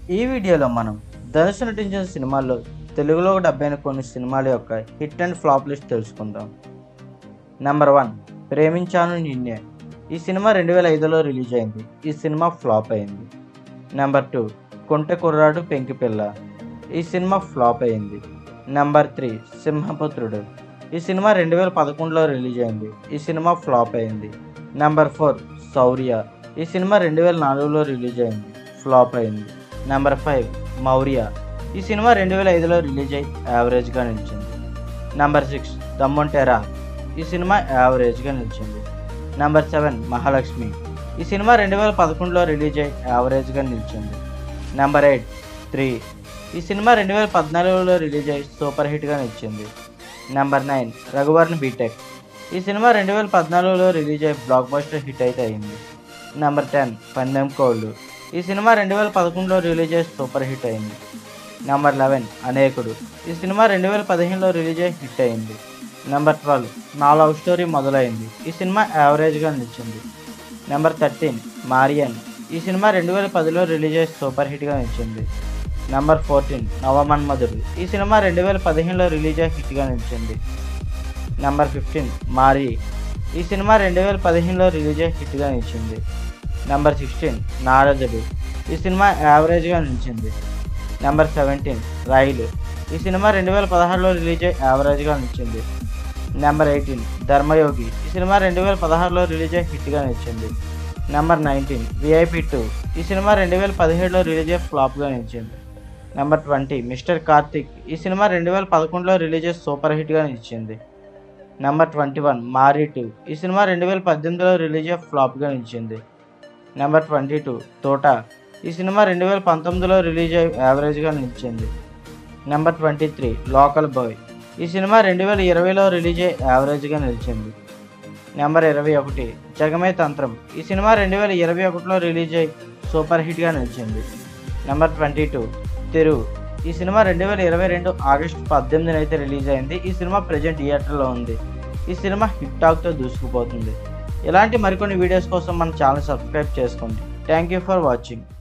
ఈ వీడియోలో మనం ధనుష్ నటించిన సినిమాల్లో తెలుగులో డబ్బైన కొన్ని సినిమాల యొక్క హిట్ అండ్ ఫ్లాప్ లిస్ట్ తెలుసుకుందాం నెంబర్ వన్ ప్రేమించాను నిన్నే ఈ సినిమా రెండు వేల ఐదులో రిలీజ్ అయింది ఈ సినిమా ఫ్లాప్ అయింది నెంబర్ టూ కుంటె కుర్రాడు పెంకిపిల్ల ఈ సినిమా ఫ్లాప్ అయింది నెంబర్ త్రీ సింహపుత్రుడు ఈ సినిమా రెండు వేల పదకొండులో రిలీజ్ అయింది ఈ సినిమా ఫ్లాప్ అయింది నెంబర్ ఫోర్ శౌర్య ఈ సినిమా రెండు వేల నాలుగులో రిలీజ్ అయింది ఫ్లాప్ అయింది నెంబర్ ఫైవ్ మౌర్య ఈ సినిమా రెండు వేల ఐదులో రిలీజ్ అయి యావరేజ్గా నిలిచింది నెంబర్ సిక్స్ దమ్ముంటేరా ఈ సినిమా యావరేజ్గా నిలిచింది నెంబర్ సెవెన్ మహాలక్ష్మి ఈ సినిమా రెండు వేల పదకొండులో రిలీజ్ అయి యావరేజ్గా నిలిచింది నెంబర్ ఎయిట్ త్రీ ఈ సినిమా రెండు వేల పద్నాలుగులో రిలీజ్ అయి సూపర్ హిట్గా నిలిచింది నెంబర్ నైన్ రఘువర్ణ బీటెక్ ఈ సినిమా రెండు వేల పద్నాలుగులో రిలీజ్ అయి బ్లాక్ బస్టర్ హిట్ అయితే అయింది నెంబర్ టెన్ పందెం కోళ్ళు ఈ సినిమా రెండు వేల పదకొండులో రిలీజ్ అయి సూపర్ హిట్ అయింది నెంబర్ లెవెన్ అనేకుడు ఈ సినిమా రెండు వేల పదిహేనులో రిలీజ్ అయి హిట్ అయింది number twelve Naa love story Modalaindi ఈ సినిమా యావరేజ్గా నిలిచింది నెంబర్ థర్టీన్ మారియన్ ఈ సినిమా రెండు వేల పదిలో రిలీజ్ అయ్యి సూపర్ హిట్గా నిలిచింది నెంబర్ ఫోర్టీన్ నవమన్మధుడు ఈ సినిమా రెండు వేల పదిహేనులో రిలీజ్ అయ్యి హిట్గా నిలిచింది నెంబర్ ఫిఫ్టీన్ మారి ఈ సినిమా రెండు వేల పదిహేనులో రిలీజ్ అయ్యి హిట్గా నిలిచింది నెంబర్ సిక్స్టీన్ నారదుడు ఈ సినిమా యావరేజ్గా నిలిచింది నెంబర్ సెవెంటీన్ రైలు ఈ సినిమా రెండు వేల పదహారులో రిలీజ్ అయ్యి యావరేజ్గా నిలిచింది నెంబర్ ఎయిటీన్ ధర్మయోగి ఈ సినిమా రెండు వేల పదహారులో రిలీజ్ అయ్యి హిట్గా నిలిచింది నెంబర్ నైన్టీన్ విఐపి టూ ఈ సినిమా రెండు వేల పదిహేడులో రిలీజ్ అయ్యి ఫ్లాప్గా నిలిచింది నెంబర్ ట్వంటీ మిస్టర్ కార్తిక్ ఈ సినిమా రెండు వేల పదకొండులో రిలీజ్ అయ్యి సూపర్ హిట్గా నిలిచింది number twenty one Maari two ఈ సినిమా రెండు వేల పద్దెనిమిదిలో రిలీజ్ అయ్యి ఫ్లాప్గా నిలిచింది నెంబర్ ట్వంటీ టూ తోట ఈ సినిమా రెండు వేల పంతొమ్మిదిలో రిలీజ్ అయ్యి యావరేజ్గా నిలిచింది number twenty three local boy ఈ సినిమా రెండు వేల ఇరవైలో రిలీజ్ అయ్యి యావరేజ్గా నిలిచింది నెంబర్ ఇరవై ఒకటి జగమే తంత్రం ఈ సినిమా రెండు వేల ఇరవై ఒకటిలో రిలీజ్ అయ్యి సూపర్ హిట్గా నిలిచింది నెంబర్ ట్వంటీ టూ తిరు ఈ సినిమా రెండు వేల ఇరవై రెండు ఆగస్టు పద్దెనిమిదిన అయితే రిలీజ్ అయింది ఈ సినిమా ప్రజెంట్ థియేటర్లో ఉంది ఈ సినిమా హిట్ టాక్తో దూసుకుపోతుంది ఇలాంటి మరికొన్ని వీడియోస్ కోసం మన ఛానల్ సబ్స్క్రైబ్ చేసుకోండి థ్యాంక్ యూ ఫర్ వాచింగ్